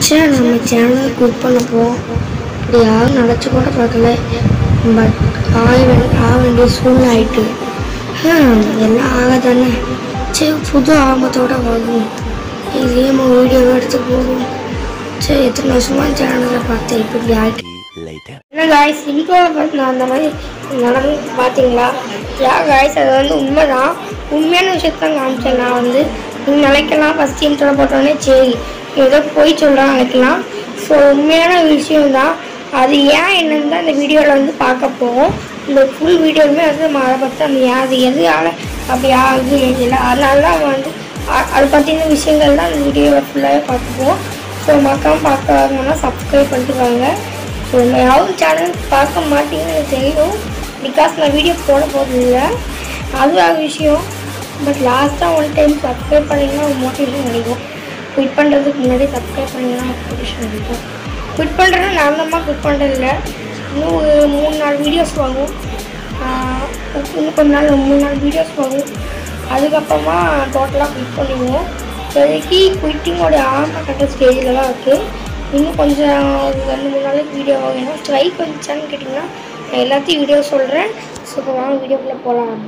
சே நம்ம சேனலை குக் பண்ண போவோம் இப்படி யாரும் நினச்சி கூட பார்க்கல பட் ஆக வேண்டிய ஆக வேண்டிய சூழ்நிலை ஆயிட்டு ஹம், எல்லாம் ஆகாதானே சரி புது ஆரம்பத்தோட வரும் இதுலேயே நம்ம வீடியோ எடுத்து போகும் சரி எத்தனை வருஷமா சேனலை பார்த்தேன் இப்படி ஆயிட்டு later. என்ன காய்ஸ் இன்ட்ரோவில் பார்த்து நான் அந்த மாதிரி நடந்து பார்த்தீங்களா யா காய்ஸ் அது வந்து உண்மைதான் உண்மையான விஷயத்தான் காமிச்சேன் நான் வந்து நீங்கள் நினைக்கலாம் ஃபஸ்ட் இன்ட்ரோவில் போட்டோடனே சரி ஏதோ போய் சொல்கிறான் நினைக்கலாம் ஸோ உண்மையான விஷயம் தான் அது ஏன் என்னன்னு தான் இந்த வீடியோவில் வந்து பார்க்க போவோம் இந்த ஃபுல் வீடியோவுமே வந்து நம்ம அதை பற்றி அந்த ஏன் அது எதுனால அப்படி ஆகுது இல்லை அதனால தான் வந்து அ- அதை பற்றின விஷயங்கள் தான் இந்த வீடியோவில் ஃபுல்லாகவே பார்க்க போவோம் ஸோ மறக்காம பார்க்காங்கன்னா சப்ஸ்கிரைப் பண்ணிட்டு வாங்க ஸோ நான் யாரும் சேனல் பார்க்க மாட்டீங்கன்னு எனக்கு தெரியும் பிகாஸ் நான் வீடியோ போட போகிறது இல்லை அது வேறு விஷயம் பட் லாஸ்ட்டாக ஒன் டைம் சப்ஸ்கிரைப் பண்ணிங்கன்னா ஒரு மோட்டிவேஷன் கிடைக்கும் குவிட் பண்ணுறதுக்கு முன்னாடி சப்ஸ்கிரைப் பண்ணிங்கன்னா மோட்டிவேஷன் கிடைக்கும் குவிட் பண்ணுறது நார்மலாக குவிட் பண்ணுறதில்ல இன்னும் ஒரு மூணு நாலு வீடியோஸ் வாங்கும் ஆஹ் இன்னும் கொஞ்ச நாள் மூணு நாலு வீடியோஸ் வரும் அதுக்கப்புறமா டோட்டலாக குவிட் பண்ணிடுவோம் இப்போதைக்கு குயிட்டிங்கோட ஆரம்ப கட்ட ஸ்டேஜில் தான் இருக்குது இன்னும் கொஞ்சம் ஒரு ரெண்டு மூணு நாளைக்கு வீடியோ ஏன்னா ஸ்ட்ரைக் வந்துச்சான்னு கேட்டிங்கன்னா நான் எல்லாத்தையும் வீடியோ சொல்கிறேன் ஸோ இப்போ வாங்க வீடியோக்குள்ளே போகலாம்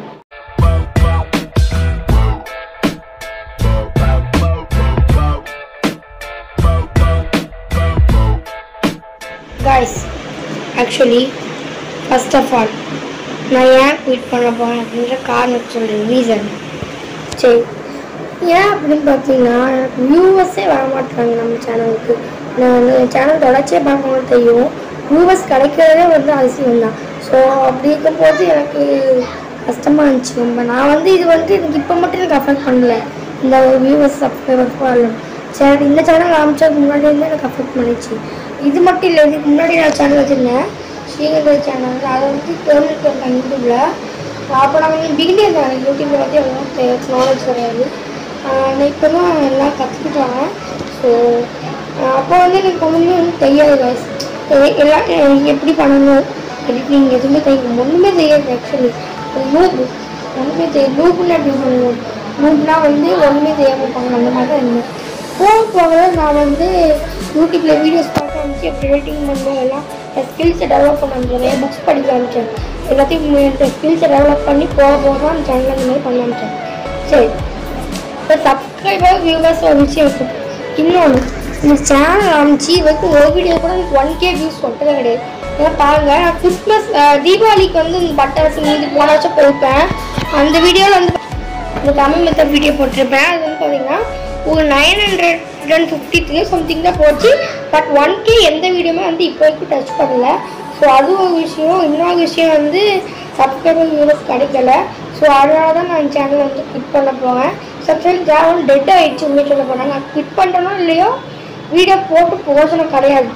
guys actually first of all நான் ஏன் குயிட் பண்ண போகிறேன் அப்படின்ற காரணத்தை சொல்கிறேன் ரீசன் சரி ஏன் அப்படின்னு பார்த்தீங்கன்னா எனக்கு வியூவர்ஸே வர மாட்டாங்க நம்ம சேனலுக்கு நான் வந்து சேனல் தொடர்ச்சியாக பார்க்கணும் தெரியும் வியூவர்ஸ் கிடைக்கிறதே வந்து அதிசயம் தான் ஸோ அப்படி இருக்கும்போது எனக்கு கஷ்டமாக இருந்துச்சு ரொம்ப நான் வந்து இது வந்து எனக்கு இப்போ மட்டும் எனக்கு அஃபெக்ட் பண்ணல இந்த வியூவர்ஸ் சப்ஸ்கிரைபர்ஸ் வரலாம் சரி இந்த சேனல் ஆரம்பிச்சதுக்கு முன்னாடி இருந்து எனக்கு அஃபெக்ட் பண்ணிச்சு இது மட்டும் இல்லை இதுக்கு முன்னாடி நான் சேனல் வச்சுருந்தேன் ஸ்ரீகண்டர் சேனல் அதை வந்து தெரிஞ்சுட்டு இருக்கேன் யூடியூப்பில் அப்போ நான் வந்து பிகினியர் தான் எனக்கு யூடியூப்பில் வந்து எவ்வளோ நாலேஜ் கிடையாது ஆஹ் நான் இப்போ தான் எல்லாம் கற்றுக்கிட்டு வரேன் ஸோ அப்போ வந்து எனக்கு ஒன்றுமே வந்து தெரியாது guys. எ- எல்லாம் எ- எப்படி பண்ணணும் எடிட்டிங் எதுவுமே தெரியும் ஒன்றுமே தெரியாது ஆக்சுவலி லூப் ஒன்றுமே தெரியும் லூப்னா எப்படி பண்ணணும் லூப்னா வந்து ஒன்றுமே தெரியாமல் இருப்பாங்க அந்த மாதிரி தான் இருந்தேன் போக போக நான் வந்து யூடியூப்பில் வீடியோஸ் பார்க்க ஆரம்பிச்சு எப்படி எடிட்டிங் பண்ணணும் எல்லாம் ஸ்கில்ஸை டெவலப் பண்ண ஆரம்பிச்சேன் நிறைய புக்ஸ் படிக்க ஆரம்பிச்சேன் எல்லாத்தையும் ஸ்கில்ஸை டெவலப் பண்ணி போக போக தான் அந்த சேனல் அந்த மாதிரி பண்ண ஆரம்பிச்சேன் சரி இப்போ சப்ஸ்கிரைபர் வியூவர்ஸ் ஒரு விஷயம் இருக்குது இன்னொன்று இந்த சேனல் ஆரம்பிச்சு வரைக்கும் ஒரு வீடியோ கூட எனக்கு ஒன் கே வியூஸ் கொட்டதே கிடையாது ஏன்னா பாருங்க நான் கிறிஸ்மஸ் அஹ், தீபாவளிக்கு வந்து இந்த பட்டாசு இது போன வருஷம் போயிருப்பேன் அந்த வீடியோவில் வந்து இந்த தமிழ் மெத்தட் வீடியோ போட்டிருப்பேன் அது வந்து பார்த்தீங்கன்னா ஒரு nine hundred and fifty three something தான் போச்சு பட் ஒன் கே எந்த வீடியோமே வந்து இப்போ வரைக்கும் டச் பண்ணல ஸோ அது ஒரு விஷயம் இன்னொரு விஷயம் வந்து சப்ஸ்கிரைபர் வியூஸ் கிடைக்கல ஸோ அதனால தான் நான் சேனல் வந்து கிளிக் பண்ண போவேன் சப்ஸ்கிரைப் சேனல் டெட் ஆகிடுச்சு உண்மை சொல்ல போனால் நான் கிளிக் பண்ணுறனோ இல்லையோ வீடியோ போட்டு போசனம் கிடையாது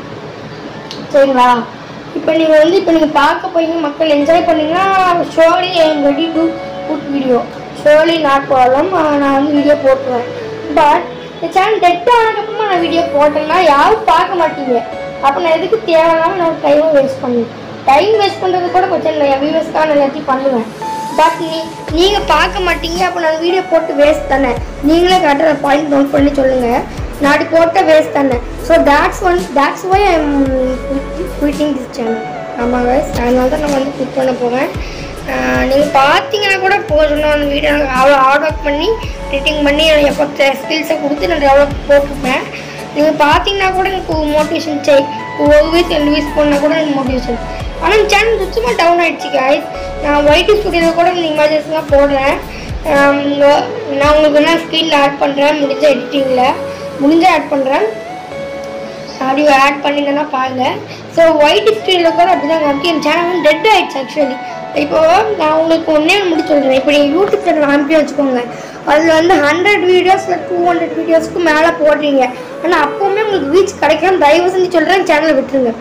சரிங்களா இப்போ நீங்கள் வந்து இப்போ நீங்கள் பார்க்க போய் மக்கள் என்ஜாய் பண்ணீங்கன்னா ஷோலி I'm ready to put video ஷோலி நாட் ப்ராப்ளம் நான் வந்து வீடியோ போட்டுருவேன் பட் இந்த சேனல் டெட் ஆனதுக்கப்புறமா நான் வீடியோ போட்டேன்னா யாரும் பார்க்க மாட்டீங்க அப்போ நான் எதுக்கு தேவையில்லாமல் நான் டைமை வேஸ்ட் பண்ணுவேன் டைம் வேஸ்ட் பண்ணுறது கூட பிரச்சனை இல்லை என் வியூவர்ஸ்க்காக நான் எல்லாத்தையும் பண்ணுவேன் பட் நீ நீங்கள் பார்க்க மாட்டீங்க அப்போ நான் வீடியோ போட்டு வேஸ்ட் தானே நீங்களே கரெக்டாக பாயிண்ட் நோட் பண்ணி சொல்லுங்கள் நாடி போட்ட வேஸ்ட் தானே so that's one that's why I am quitting this channel ஆமாம் guys அதனால தான் நான் வந்து குக் பண்ண போவேன் நீங்கள் பார்த்தீங்கன்னா கூட போதும் அந்த வீடியோ அவ்வளோ ஹார்ட் ஒர்க் பண்ணி எடிட்டிங் பண்ணி எனக்கு எப்போ ஸ்கில்ஸை கொடுத்து நான் டெவலப் போட்டிருப்பேன் நீங்கள் பார்த்தீங்கன்னா கூட எனக்கு மோட்டிவேஷன் செய் ஒரு வீஸ் ரெண்டு வீஸ் போனால் கூட எனக்கு மோட்டிவேஷன் ஆனால் இந்த சேனல் சுத்தமாக டவுன் ஆகிடுச்சு guys நான் ஒயிட்டி ஸ்டுடியோவில் கூட இந்த இமேஜஸ்லாம் போடுறேன் ஆம், நான் உங்களுக்கு வேணால் ஸ்க்ரீனில் ஆட் பண்ணுறேன் முடிஞ்ச எடிட்டிங்கில் முடிஞ்ச ஆட் பண்ணுறேன் அப்படி ஆட் பண்ணிங்கன்னா பாருங்க ஸோ ஒயிட் ஸ்டீலில் கூட அப்படி தான் காமிக்கு என் சேனல் வந்து டெட் ஆயிடுச்சு ஆக்சுவலி இப்போ நான் உங்களுக்கு ஒன்றே முடிச்சு சொல்கிறேன் இப்போ நீங்கள் யூடியூப் சேனல் அனுப்பி வச்சுக்கோங்க அதில் வந்து ஹண்ட்ரட் வீடியோஸ் இல்லை டூ ஹண்ட்ரட் வீடியோஸ்க்கு மேலே போடுறீங்க ஆனால் அப்போவுமே உங்களுக்கு ரீச் கிடைக்காம தயவு செஞ்சு சொல்கிறேன் சேனலை விட்டுருங்க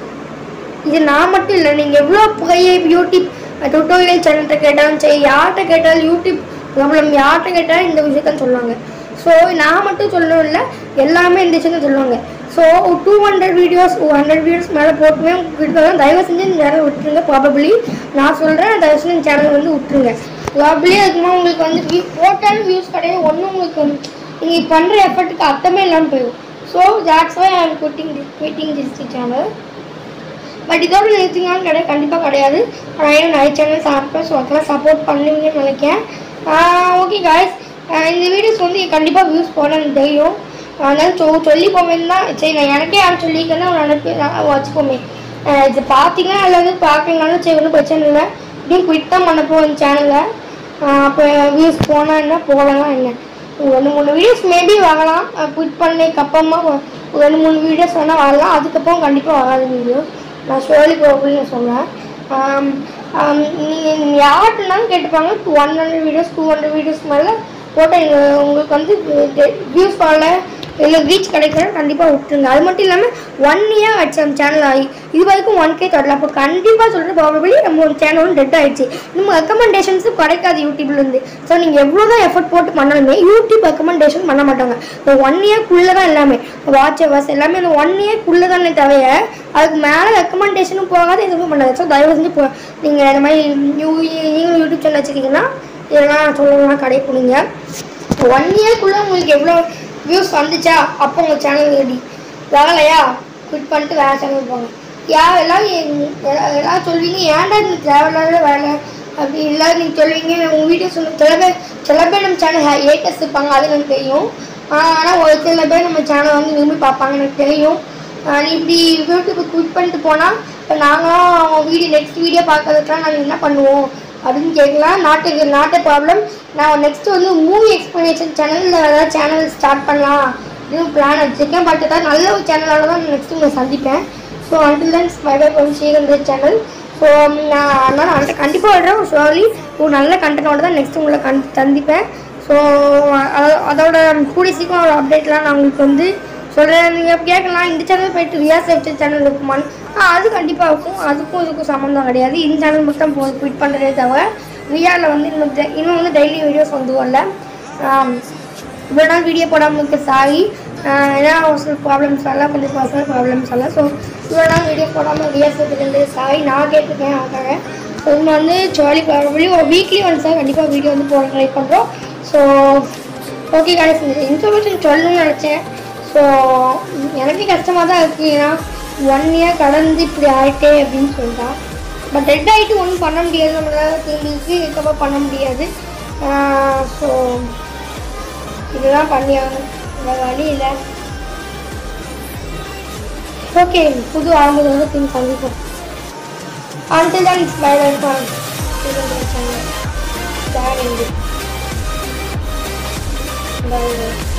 இது நான் மட்டும் இல்லை நீங்கள் எவ்வளோ பெரிய யூடியூப் டுட்டோரியல் சேனல்கிட்ட கேட்டாலும் சரி யார்கிட்ட கேட்டாலும் யூடியூப் ப்ராப்ளம் யார்கிட்ட கேட்டாலும் இந்த விஷயத்தான் சொல்லுவாங்க ஸோ நான் மட்டும் சொல்லணும் இல்லை எல்லாமே இந்த விஷயம் சொல்லுவாங்க so two hundred videos hundred videos மேலே போட்டுமே விட்டுருக்காங்க தயவு செஞ்சு இந்த சேனல் விட்டுருங்க ப்ராபப்ளி நான் சொல்கிறேன் தயவு செஞ்சு இந்த சேனல் வந்து விட்டுருங்க ப்ராபப்ளி அதுக்குமா உங்களுக்கு வந்து வியூ போட்டாலும் வியூஸ் கிடையாது ஒன்றும் உங்களுக்கு நீங்கள் பண்ணுற எஃபர்ட்டுக்கு அர்த்தமே இல்லாமல் போயிடும் ஸோ that's why ஐ எம் quitting this quitting this channel but இதோட நிறுத்திங்கன்னு கிடையாது கண்டிப்பாக கிடையாது நான் ஏன் நிறைய சேனல் சாப்பிட்டேன் ஸோ அதெல்லாம் சப்போர்ட் பண்ணுவீங்கன்னு நினைக்கிறேன் ஓகே காய்ஸ் இந்த வீடியோஸ் வந்து கண்டிப்பாக வியூஸ் போட எனக்கு தெரியும் அதனால சொ சொல்லி போவேன்னு தான் சரி நான் எனக்கே யாரும் சொல்லிக்கன்னா ஒரு நினைப்பு நான் வச்சுக்கோமே அஹ் இது பார்த்தீங்கன்னா அல்லது பார்க்கலனாலும் சரி ஒன்றும் பிரச்சனை இல்லை இப்படியும் குவிட் தான் பண்ண போகிறேன் சேனலை அப்போ வியூஸ் போனால் என்ன போகலாம் என்ன ஒரு ரெண்டு மூணு வீடியோஸ் மேபி வரலாம் குவிட் பண்ணதுக்கு அப்புறமா ஒரு ஒரு ரெண்டு மூணு வீடியோஸ் வேணால் வரலாம் அதுக்கப்புறம் கண்டிப்பாக வராது வீடியோஸ் நான் ஷோலி ப்ராப்ளம் சொல்கிறேன் நீங்கள் யார்கிட்டனாலும் கேட்டுப்பாங்க two one hundred videos two hundred videos மேலே போட்டால் உங்களுக்கு வந்து வியூஸ் வரல இல்லை ரீச் கிடைக்கிற கண்டிப்பாக விட்டுருங்க அது மட்டும் இல்லாமல் ஒன் இயர் ஆச்சு நம்ம சேனல் ஆகி இது வரைக்கும் ஒன் கே தொடரல அப்போ கண்டிப்பாக சொல்கிறது ப்ராபபிளி நம்ம ஒரு சேனல் வந்து டெட் ஆயிடுச்சு நம்ம ரெக்கமெண்டேஷன்ஸும் கிடைக்காது யூடியூப்லேருந்து ஸோ நீங்கள் எவ்வளோ தான் எஃபர்ட் போட்டு பண்ணாலுமே யூடியூப் ரெக்கமெண்டேஷன் பண்ண மாட்டாங்க இப்போ ஒன் இயர்க்குள்ளே தான் எல்லாமே வாட்ச் ஹவர்ஸ் எல்லாமே அந்த ஒன் இயர்க்குள்ளே தானே தவிர அதுக்கு மேலே ரெக்கமெண்டேஷனும் போகாது எதுவும் பண்ணாது ஸோ தயவு செஞ்சு போ நீங்கள் இந்த மாதிரி யூ நீங்களும் யூடியூப் சேனல் வச்சுருக்கீங்கன்னா இதெல்லாம் சொல்லலாம் கடைப்பிடிங்க ஒன் இயர்க்குள்ளே உங்களுக்கு எவ்வளோ வியூஸ் வந்துச்சா அப்போ உங்கள் சேனல் ரெடி வரலையா குவிட் பண்ணிட்டு வேறு சேனல் போங்க யா எல்லாம் எல்லாம் சொல்வீங்க ஏன்டா இந்த தேவையில்லாத வேலை அப்படி இல்லை நீங்கள் சொல்வீங்க உங்கள் வீடியோஸ் வந்து சில பேர் சில பேர் நம்ம சேனல் ஏட்டஸ் இருப்பாங்க அது எனக்கு தெரியும் ஆனால் ஒரு சில பேர் நம்ம சேனல் வந்து விரும்பி பார்ப்பாங்க எனக்கு தெரியும் ஆஹ் நீ இப்படி யூடியூப் குவிட் பண்ணிட்டு போனால் இப்போ நாங்களும் வீடியோ நெக்ஸ்ட் வீடியோ பார்க்கறதுக்குலாம் நாங்கள் என்ன பண்ணுவோம் அப்படின்னு கேட்கலாம் நாட்டுக்கு நாட்டு ப்ராப்ளம் நான் நெக்ஸ்ட் வந்து மூவி எக்ஸ்ப்ளனேஷன் சேனலில் ஏதாவது சேனல் ஸ்டார்ட் பண்ணலாம் இதுவும் பிளான் வச்சுருக்கேன் பட் ஏதாவது நல்ல ஒரு சேனலால் தான் நெக்ஸ்ட் உங்களை சந்திப்பேன் so until then bye bye பண்ணி ஸ்ரீகந்தர் சேனல் ஸோ நான் அதனால் அடுத்த கண்டிப்பாக வர்றேன் ஷோர்லி ஒரு நல்ல கண்டனோட தான் நெக்ஸ்ட் உங்களை கண் சந்திப்பேன் ஸோ அதோட கூடிய சீக்கிரம் ஒரு அப்டேட்லாம் நான் உங்களுக்கு வந்து சொல்கிறேன் நீங்கள் கேட்கலாம் இந்த சேனல் போயிட்டு ரியா சேஃப்டி சேனல் இருக்குமான்னு ஆ அது கண்டிப்பாக இருக்கும் அதுக்கும் இதுக்கும் சம்மந்தம் கிடையாது இந்த சேனல் மட்டும் போ குவிட் பண்ணுறதே தவிர ரியாவில் வந்து இன்னும் தெ- இன்னும் வந்து டெய்லி வீடியோஸ் வந்து வரல ஆம், இவ்வளோ நாள் வீடியோ போடாமல் இருக்க சாரி ஏன்னா ஒரு சில ப்ராப்ளம்ஸ் எல்லாம் கொஞ்சம் பர்சனல் ப்ராப்ளம்ஸ் எல்லாம் ஸோ இவ்வளோ நாள் வீடியோ போடாமல் ரியா சேஃப்டி சாரி நான் கேட்டிருக்கேன் அதுக்காக ஸோ இன்னும் வந்து ஜாலி ப்ராபப்ளி ஒரு வீக்லி ஒன்ஸ் தான் கண்டிப்பாக வீடியோ வந்து போட ட்ரை பண்ணுறோம் ஸோ ஓகே guys இந்த இன்ஃபர்மேஷன் சொல்லணும்னு நினச்சேன் ஸோ எனக்கே கஷ்டமாக தான் இருக்குது ஏன்னா ஒன் இயர் கடந்து இப்படி ஆயிட்டே அப்படின்னு சொல்லிட்டா பட் டெட் ஆகிட்டு ஒன்றும் பண்ண முடியாது நம்மளால திரும்பிக்கு இதுக்கப்புறம் பண்ண முடியாது ஸோ இதுதான் பண்ணி ஆகணும் வேறு வழி இல்லை ஓகே புது ஆரம்பத்தோட திரும்பி சந்திப்போம் Until then, it's bye bye from Channel. Bye bye.